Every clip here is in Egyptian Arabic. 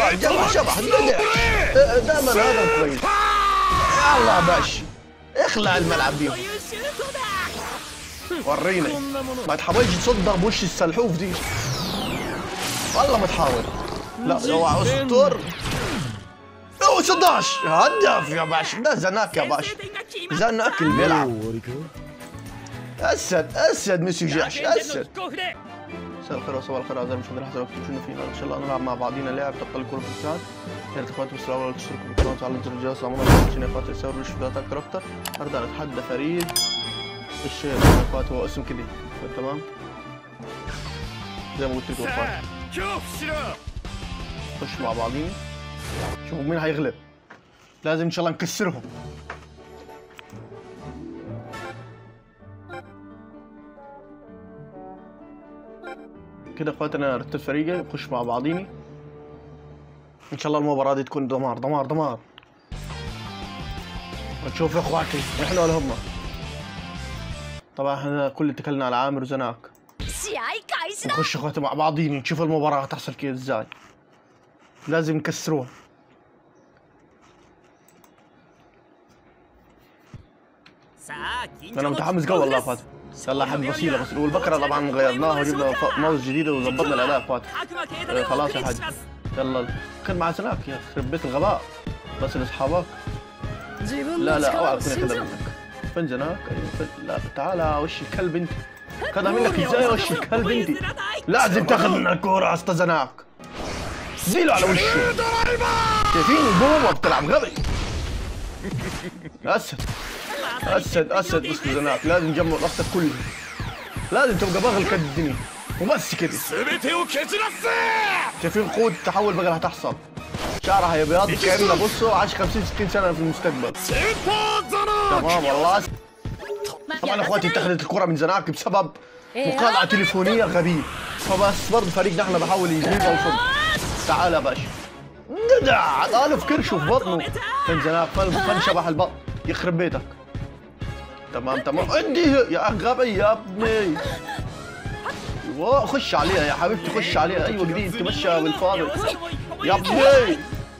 لا جمع شبح دائما هذا كويس يلا باش اخلع الملعب بيهم ورينا ما تحاولش تصدق بوش السلحوف دي والله ما تحاول لا اوعى استر او 16 هدف يا باش ده زناك يا باش زناك اللي بيلعب اسد اسد ميسي جحش اسد مساء الخير وصباح الخير اعزائي المشاهدين حسنا كنتم شنو فينا ان شاء الله نلعب مع بعضينا لعب تبقى الكره في الساعات يا ريت اخواتي بالسلامه ولا تشتركوا في القناه وتعالوا زر الجرس عموما عشان يا اخواتي يسووا فيديوهات اكتر اكتر النهارده هنتحدى فريد الشير يا اخواتي هو اسم كده تمام زي ما قلت لكم يا اخواتي نخش مع بعضينا شوفوا مين هيغلب لازم ان شاء الله نكسرهم كده اخواتي انا رتبت فريقي نخش مع بعضيني ان شاء الله المباراة دي تكون دمار دمار دمار ونشوف يا اخواتي احنا ولا هم طبعا احنا كل اتكلنا على عامر وزناك 試合開始だ نخش يا اخواتي مع بعضيني نشوف المباراة هتحصل كده ازاي لازم نكسروها انا متحمس قوي والله يا اخواتي يلا حد بسيطة بس والبكرة طبعا غيرناها وجبنا ف- ماوس جديدة وظبطنا الاداء يا اخواتي آه، خلاص يا حاج يلا كان مع سناك يا يخرب بيت الغباء بس لاصحابك 自分 لا の لا 力 اوعى を تكون 信じ كذا ろ منك فين زناك أيوة، فين- لا تعالى وش الكلب انت كذا منك ازاي وش الكلب انت لازم تاخذ من الكورة اسطى زناك زيله على وشه شايفين بوما بتلعب غبي اسد اسد اسد اسطى زناك لازم تجمع راسك كله لازم تبقى بغل كد الدنيا وبس كده 全てを蹴散らせ شايفين قوة التحول بقى اللي هتحصل شعرها هيبيض كأنه بصوا عاش 50 60 سنة في المستقبل 先方ザナ تمام والله طبعا اخواتي اتخذت الكرة من زناك بسبب مقاطعة تليفونية غبية فبس برضه فريقنا احنا بحاول يجيبها وصل تعال يا باشا جدع الف كرشه في بطنه فين زناك فين فين شبح البطن يخرب بيتك تمام تمام عندي يا غبي يا ابني ايوه خش عليها يا حبيبتي خش عليها ايوه جديد تمشى بالفاضي يا ابني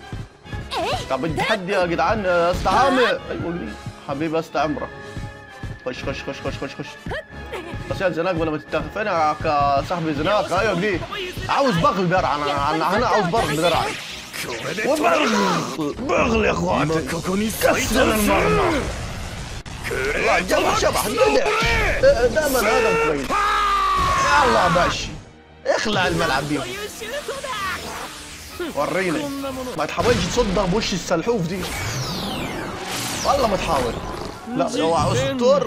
طب التحدي يا جدعان استعامل ايوه جديد حبيبي استعمره خش خش خش خش خش خش بس يا زناق ولا ما تتاخد فين يا صاحبي زناق ايوه جديد عاوز بغل درع انا انا انا عاوز بغل بدرعي これで وبغل بغل يا 今 اخواتي ここに最 كسر 短する المرمى لا جمع شبح جدع دائما هذا كويس يلا باش اخلع الملعب بيهم というシュートだ ورينا ما تحاولش تصدق بوش السلحوف دي والله ما تحاول لا اوعى استر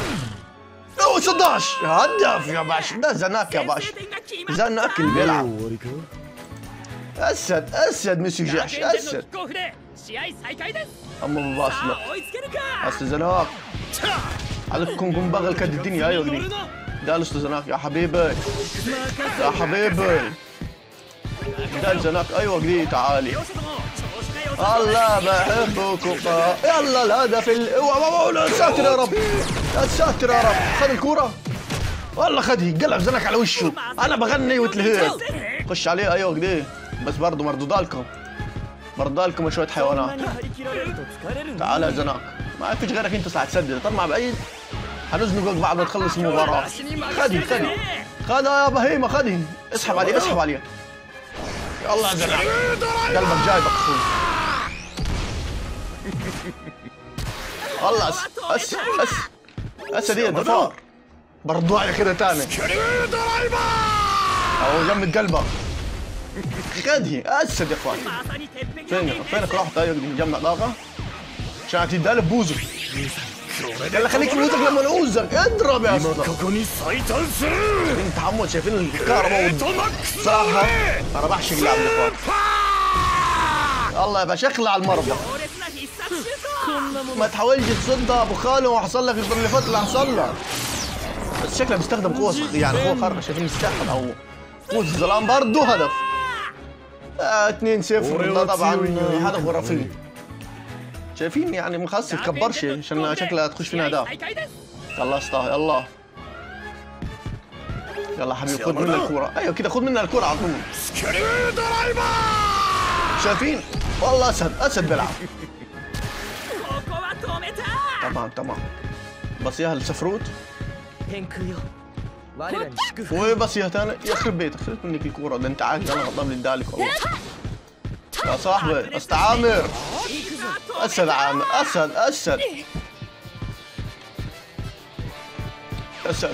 او 16 هدف يا باش ده زناك يا 先 باش 制点が決まった زناك اللي بيلعب 終わりか اسد اسد ميسي 打 جحش 点点のキ اسد ックオフで試合再開です اما さ بباصنا あ追いつけるか اسد زناك عليكم كم بغل كد الدنيا ايوه قديم ده اسطى زناك يا حبيبي يا حبيبي ده زناك ايوه قديم تعالي 両者とも調子が良さそうです الله بحبكم يلا الهدف ال... اوعى لا ساتر يا رب يا ساتر يا رب خذ الكورة والله خدها قلب زنك على وشه انا بغني وتلهيت خش عليه ايوه كده بس برضه مردودالكم مردودالكم يا شوية حيوانات 張り切られると疲れるんだ تعال يا زناك ما فيش غيرك انت ساعة تسدد طلع بعيد هنزنقك بعد ما تخلص المباراة خدي خدي خدها يا بهيمة خدي اسحب عليه اسحب عليه يلا يا زناك قلبك جايبك اخوي والله أس أس أس أسد هي الدفاع برضو على كده تاني キャリードライバ أو جنب قلبك خدي أسد يا اخوان まさに鉄壁の فين فينك رحت ايوه مجمع طاقة عشان تدالي بوزك ーこれで يلا خليك في بوزك لما نعوزك اضرب يا 今 اسطى ここに最短する انت حمود شايفين الكهرباء とマックス صراحة انا بعشق اللعب يا اخوان الله يا باشا اخلع المرمى 強烈な必殺シュート ما تحاولش تصد ابو خالو وحصل لك اللي فات اللي حصل لك بس شكله بيستخدم قوة صخ- يعني قوة خارقة شايفين السحر او قوة الظلام برضه هدف آه 2 0 ده طبعا هدف خرافي شايفين يعني ما خلاص تكبرش عشان شكلها تخش فينا 試合 اهداف 再開です يلا اسطى يلا يلا حبيبي خد منا الكورة ايوه كده خد منا الكورة على طول スキャリードライバ شايفين والله اسد اسد بيلعب ここは止めた تمام تمام بس يا السفروت 天空よ我らに祝福 وبس يا تانا يخرب بيتك خذت منك الكورة ده انت عاجز انا غلطان اللي ادالك والله يا صاحبي اسد عامر اسد عامر اسد اسد اسد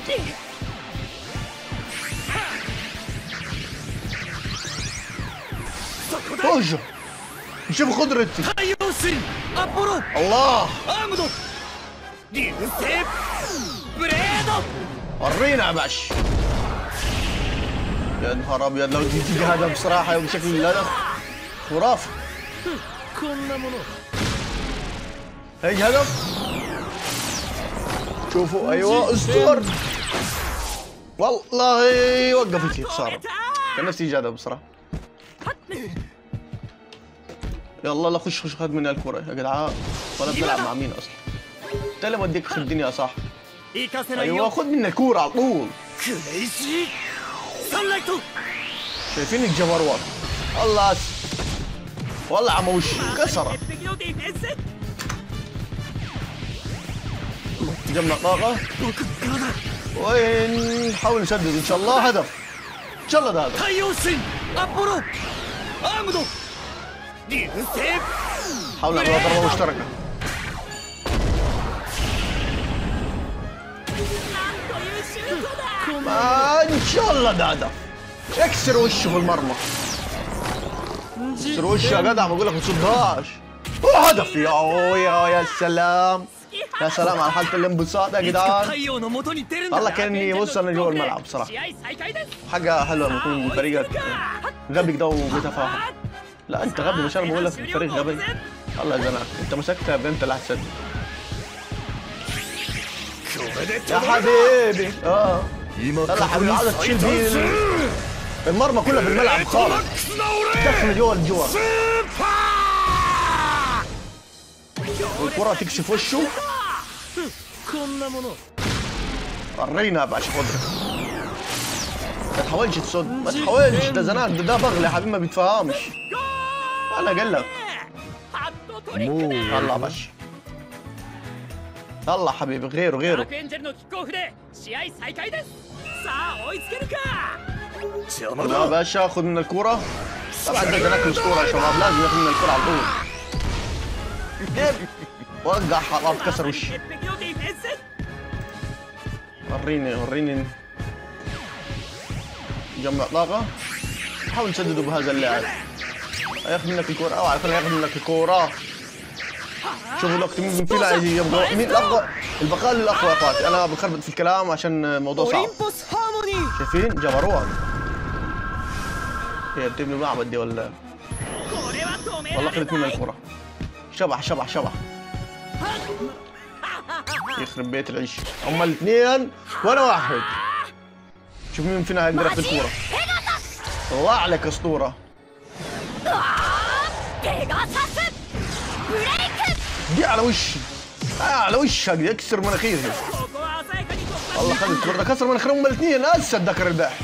هجم شوف قدرتي 太陽神アポロ الله アームド流星ブレード ورينا يا باش يا نهار ابيض لو تيجي هذا بصراحه وبشكل لا خرافي こんなもの هيجي هدف شوفوا ايوه استور والله وقفت لي خساره كان نفسي يجي هدف بصراحه يلا لا خش خش خد مني الكره يا جدعان ولا بنلعب مع مين اصلا انت اللي موديك في الدنيا صح 行かせない ايوه よ خد مني الكوره على طول クレイジーサンライト شايفين الجبروت الله أس- والله عموش كسره 鉄壁のディフェンス جمع طاقه 僕からだ وين نحاول نسدد ان شاء الله هدف ان شاء الله ده هدف 太陽神アポロアームド流星 حاول نعمل ضربه مشتركه なんというシュートだ ما ان شاء الله ده هدف اكسر وشه في المرمى اكسر وشه يا جدع بقول لك ما تصدهاش وهدف يا يا يا سلام يا سلام على حاله الانبساط يا いつか太 جدعان 陽の元に出るんだ والله كاني بص انا جوا الملعب بصراحه 試合再開です حاجه حلوه لما يكون فريقك غبي كده وبيتفاهم لا انت غبي مش انا بقول لك الفريق غبي الله يزنقك انت مسكت يا انت اللي هتسدد これで يا حبيبي اه 今 يلا حبيبي عايز تشيل بيه ال- المرمى كلها في الملعب マッ خالص クスな俺 دخل جوا الجوا スーパ والكرة تكشف وشه こんなもの ورينا يا باشا قدرة ما تحاولش تصد ما تحاولش ده زناق ده, ده بغل يا حبيبي ما بيتفهمش انا قال لك ハットトリックだ يلا يا باشا يلا حبيبي غيره ダー غيره クエンジェルのキックオフで試合再開ですさあ追いつけるかー邪魔 يا だ باشا خذ من الكرة طبعا ده زناق الاسطورة يا شباب لازم ياخذ من الكرة على طول جيب. وقع خلاص كسر وشي 鉄壁のディフェンス وريني وريني جمع طاقة حاول تسدده بهذا اللاعب ياخذ منك الكورة او عارفين ياخذ منك الكورة شوفوا الوقت مين في لاعب يبغى مين الاقوى البقاء للاقوى يا اخواتي انا بخربط في الكلام عشان الموضوع オ صعب リンポスハーモニー شايفين جبروت هي بتبني معبد دي ولا これは止め والله られ خذت منها ない الكرة شبح شبح شبح يخرب بيت العيش هم الاثنين وانا واحد شوف مين فينا هيقدر ياخذ الكورة الله عليك اسطورة ペガサスブレイク دي على وشي آه على وشها دي اكسر مناخيري ここは鮮やかに突破 والله خذ الكورة ده كسر مناخيرهم هم الاثنين اسد ذكر الباح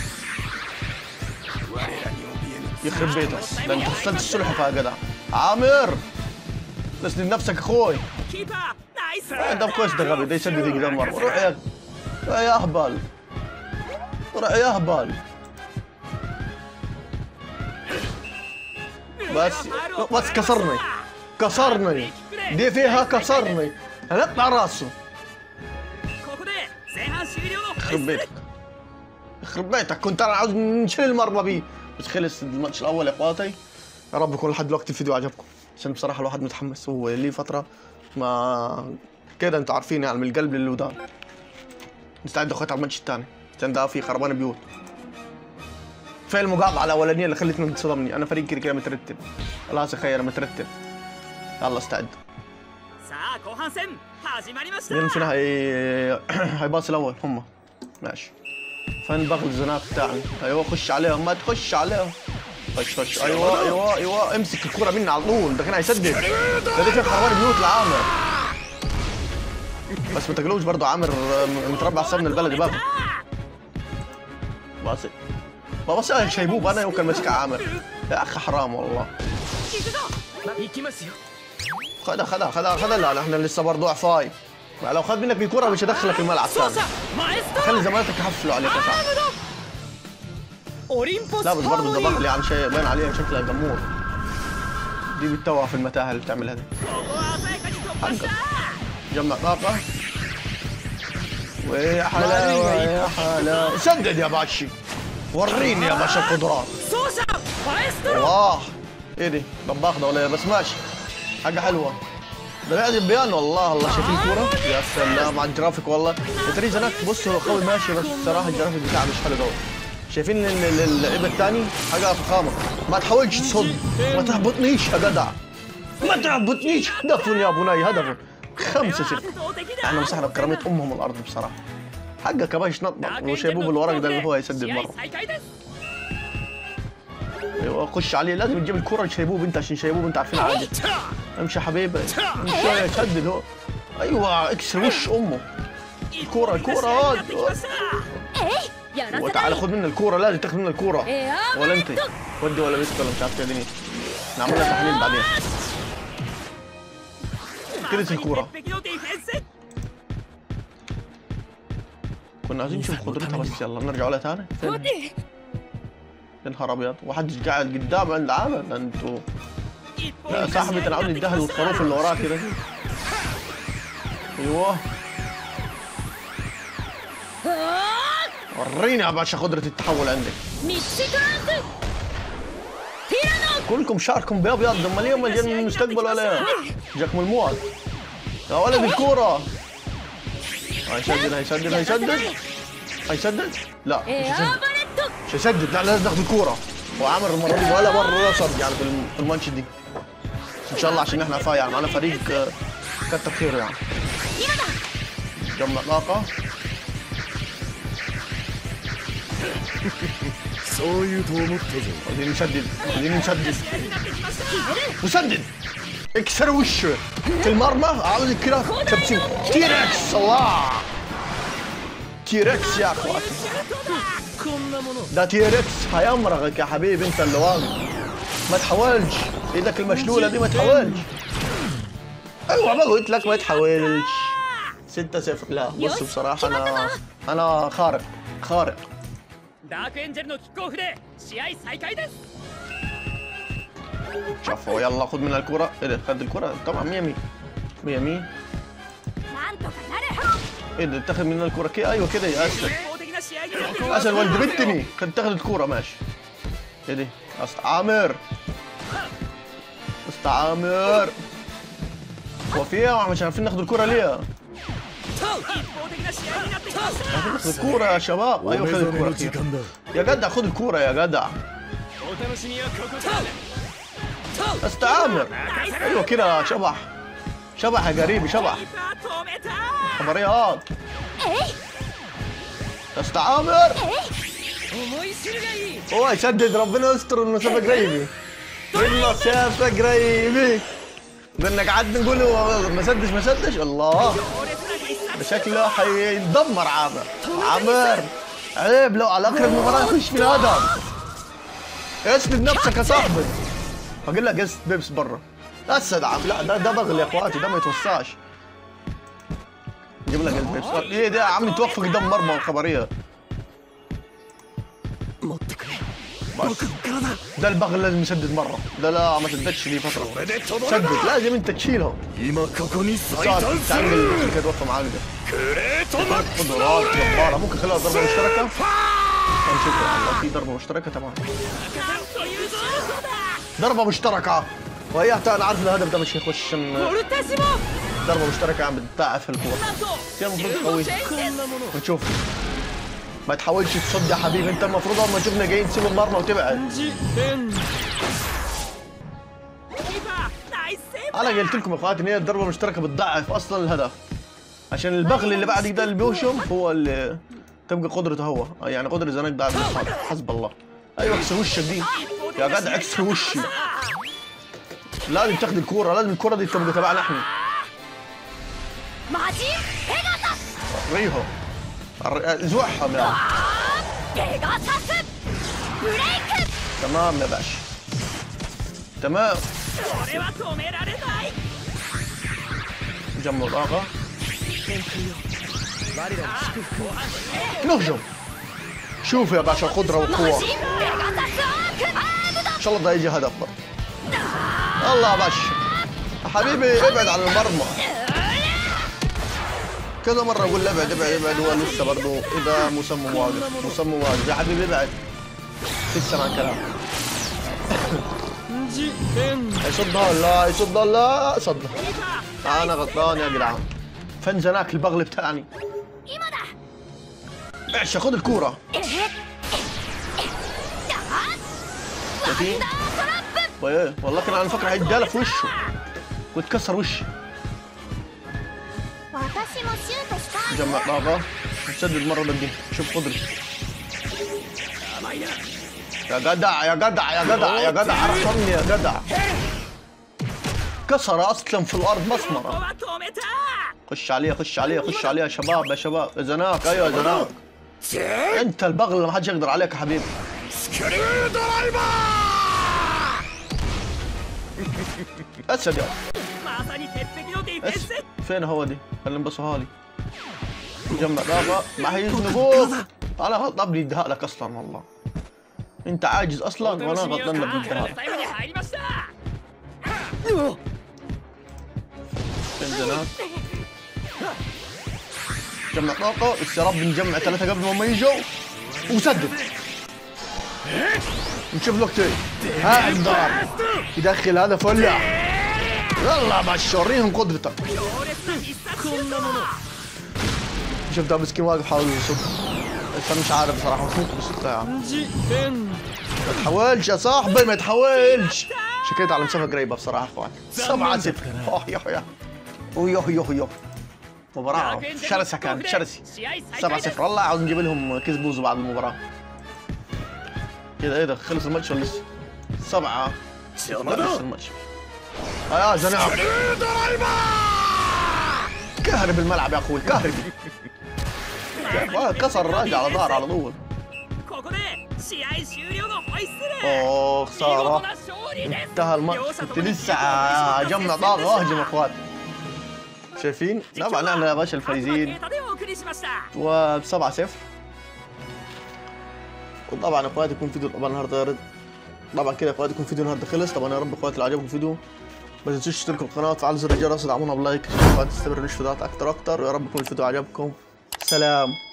يخرب بيتك ده انت غسلت السلحفاة يا جدع عامر اسند نفسك اخوي キーパーナイス انت كويس ده غبي ده يسدد قدام مرة روح يا روح يا اهبل روح يا اهبل بس بس كسرني كسرني دي فيها كسرني هنقطع راسه ここで前半終了のホイッ يخرب スル بيتك يخرب بيتك كنت انا عاوز نشيل المرمى بيه بس خلص الماتش الاول يا اخواتي يا رب يكون لحد دلوقتي الفيديو عجبكم عشان بصراحه الواحد متحمس هو لي فتره ما كده انتوا عارفين يعني من القلب للودان نستعد يا اخواتي على الماتش الثاني عشان ده في خربان بيوت كفايه المقاطعه الاولانيه اللي خلتني تصدمني انا فريق كده كده مترتب خلاص يا اخي انا مترتب يلا استعد さあ後半戦始まりました مين فينا هي هيباص الاول هم ماشي فين بغل الزناق بتاعي ايوه خش عليهم ما تخش عليهم خش خش ايوه ايوه ايوه امسك الكرة مني على طول ده كان هيسدد ده دي فيها خربان بيوت لعامر بس ما تقلوش برضه عامر متربع صبن البلدي بقى بس بس يا شيبوب انا يمكن ماسك عامر يا اخي حرام والله 行くぞ行きますよ خدها خدها خدها خدها لا احنا لسه برضه ضعفاي لو خد منك الكرة مش هدخلك الملعب 操 ثاني 作マエストロ خلي زمانتك يحفلوا عليك يا صاحبي オリンポス لا بس ハー برضه モ ده ニー بغلي عن شيء باين عليها شكلها جمور دي بتتوه في المتاهه اللي بتعملها دي ここは鮮やかに突破した جمع طاقه ويا حلاوه يا حلاوه سدد يا باشي وريني يا باشا القدرات 走者マエストロ الله ايه دي طباخ ده ولا إيه؟ بس ماشي حاجه حلوه ده بيعجب بيان والله الله شايفين الكوره يا سلام على الجرافيك والله التريز هناك بص هو قوي ماشي بس الصراحه الجرافيك بتاعه مش حلو قوي شايفين ال- ال- اللعيبه الثاني حاجه فخامه ما تحاولش تصد ما تهبطنيش يا جدع ما تهبطنيش هدف يا بني هدف خمسة 圧 صفر 倒的だ احنا مسحنا بكرامة امهم الارض بصراحة حقك يا باشا نطبق وشيبوب الورق ده اللي هو يسدد 試合 مرة 再開です ايوه خش عليه لازم تجيب الكرة لشيبوب انت عشان شيبوب انت عارفين عادي امشي يا حبيبي امشي سدد هو ايوه اكسر وش امه الكرة الكرة やってきましたえいやらせない وتعالى خد منا الكرة لازم تاخد منا الكرة エアー ولا انت ودي ولا بيسك ولا مش عارف تعمل نعمل لها تحليل بعدين كده الكرة 鉄壁のディフェンス كنا عايزين نشوف قدرتها بس يلا نرجع لها تاني فين 待て يا نهار ابيض واحد قاعد قدام عند عامل ده انتوا 一本 لا صاحبي انت عاوز الدهل والخروف اللي وراك كده ايوه وريني يا باشا قدرة التحول عندك ミッシクランスティラノ كلكم شعركم بيض بيض امال ليه مليان من المستقبل ولا ايه؟ جاكم الموت يا ولد الكورة هيسدد هيسدد هيسدد هيسدد لا مش エア هيسدد ーバレット مش هيسدد لا لازم ناخد الكورة وعمر المرة دي ولا مرة صد يعني في الم- في الماتش دي ان شاء الله عشان احنا فا يعني معانا فريق آه، كتر خيره يعني 今だ جمع طاقة そう言うと思ったぞ عايزين نسدد عايزين نسدد وسدد اكسر وشه في المرمى عاوز كده تبسيم تيركس الله تيركس يا اخواتي こんなもの ده تيركس هيمرغك يا حبيبي انت اللي واقف ما تحاولش ايدك المشلوله دي ما تحاولش ايوه ما قلت لك ما تحاولش 6 0 لا بص بصراحه انا انا خارق خارق ダークエンジェルのキックオフで試合再開です شافوا يلا خد من الكرة ايه ده خد الكرة طبعا 100 100 100 100 なんとかなる ايه ده اتخذ من الكرة كده ايوه كده يا اسد 一方的な試合になってきま اسد ولد بنتني خد اتخذ الكرة ماشي ايه دي است عامر است عامر هو في ايه مش عارفين ناخد الكرة ليه؟ 一方的な試合になってきました ناخد الكرة يا شباب お ايوه 目 خد 覚め الكرة の時 أخيراً. 間だ يا جدع خد الكرة يا جدع お楽しみはここからだ است عامر ايوه كده يا شبح شبح يا قريبي شبح キーパー止めた خبريات えい است عامر 思い知るがいい هو يسدد ربنا يستر المسافة قريبي المسافة قريبي قلنا قعدنا نقول هو ما سدش ما سدش الله 強烈な必殺 ده شكله حيدمر عامر عامر عيب لو على اخر المباراة يخش في الهدف اسند نفسك يا صاحبي اقول لك اسد بيبس برا اسد عم لا ده ده بغل يا اخواتي ده ما يتوصاش جيب لك البيبس ايه ده يا عم توفق قدام مرمى الخبريه 持ってくれ بس からだ ده البغل لازم يسدد مره ده لا ما سددش لي فتره これで止まる سدد لازم انت تشيلهم 今ここに最 صار 短す تعمل る اللي كده توفى معاك ده グレートマックスの قدرات جباره ممكن خليها ضربه مشتركه شكرا الله في ضربه مشتركه تمام というぞ ضربه مشتركه وهي حتى انا عارف الهدف ده مش هيخش عشان ボルテシモ ضربه مشتركه عم بتضاعف الكوره なんと كان المفروض قوي こんなもの ونشوف ما تحاولش تصد يا حبيبي انت المفروض اول ما شفنا جايين تسيب المرمى وتبعد ジエンキーパーナイスセーブ انا قلت لكم يا اخواتي ان هي الضربه المشتركه بتضعف اصلا الهدف عشان البغل اللي بعدك ده اللي بيهشم هو اللي تبقى قدرته هو يعني قدرة زنك ضعف الحظ حسب الله ايوه اكسر وشك دي يا جدع اكسر وشي لازم تاخد الكوره لازم الكوره دي تبقى تبعنا احنا マジペガサス ريهم الر- ازوحهم يا ペガサスブレイク تمام يا باشا تمام これは止められない جمع طاقة ああ後半 نهجم شوف يا باشا القدرة والقوة ペガサスアークアームド ان شاء الله ده يجي هدف برضه الله يا باشا حبيبي ابعد عن المرمى كذا مرة اقول له ابعد ابعد ابعد هو لسه برضه اذا مصمم واقف مصمم واقف يا حبيبي ابعد لسه مع كلام じ変 يصدها ولا يصدها لا صدها انا غلطان يا جدعان فين زناك البغل بتاعي 今だ ايش خذ الكورة えっだ شايفين ワンダートラップ وايه والله كان انا فاكر هيديها في وشه وتكسر وشي 私もシュートしたい جمع طاقة نسدد مرة بدي شوف قدرتي يا جدع يا جدع يا جدع يا جدع رحمني يا جدع كسر اصلا في الارض ここ مسمرة は止めた خش عليه خش عليه خش عليه يا شباب يا شباب يا زناك ايوه يا زناك انت البغل اللي ما حدش يقدر عليك يا حبيبي スクリュードライバ اسد يا まさに鉄壁のディフェン اسد ス فين هو دي اللي انبصها لي جمع طاقة ما هيزنقوك انا غلطان بديها لك اصلا والله انت عاجز اصلا お وانا 楽しみよ غلطان か بديها لك タイムに入りました فين زناك جمع طاقة بس يا رب نجمع ثلاثة قبل ما هم يجوا وسدد نشوف الوقت ايه ها الدار يدخل هدف ولا يلا باش وريهم قدرتك 強烈な必殺シュート شوف ده مسكين واقف حاول يصد بس انا مش عارف بصراحة مش ممكن يصد يا عم じ変 ما تحاولش يا صاحبي ما تحاولش شكيت على مسافة قريبة بصراحة اخوان سبعة صفر اوه يوه يوه ويوه يوه يوه مباراة شرسة كانت شرسة 試合再 سبعة 開です صفر والله عاوز نجيب لهم كيس بوز بعد المباراة كده ايه ده خلص الماتش ولا لسه؟ سبعة 邪 لا 魔 لسه だ الماتش اه يا زناق スクリュードライバ كهرب الملعب يا اخوي كهرب آه، كسر الراجع على ظهر على طول ここで試合終了のホイッスル اوه 見事 خسارة な勝利です انتهى الماتش كنت لسه اجمع طاقة واهجم يا اخوان شايفين؟ طبعا احنا يا باشا الفايزين でお送りしました وبسبعة صفر وطبعا اخواتي يكون فيديو طبعا النهارده يا رب طبعا كده يا اخواتي يكون فيديو النهارده خلص طبعا يا رب اخواتي لو عجبكم الفيديو ما تنسوش تشتركوا في القناه وتفعلوا زر الجرس ودعمونا بلايك عشان اخواتي تستمر الفيديوهات اكتر اكتر ويا رب يكون الفيديو عجبكم سلام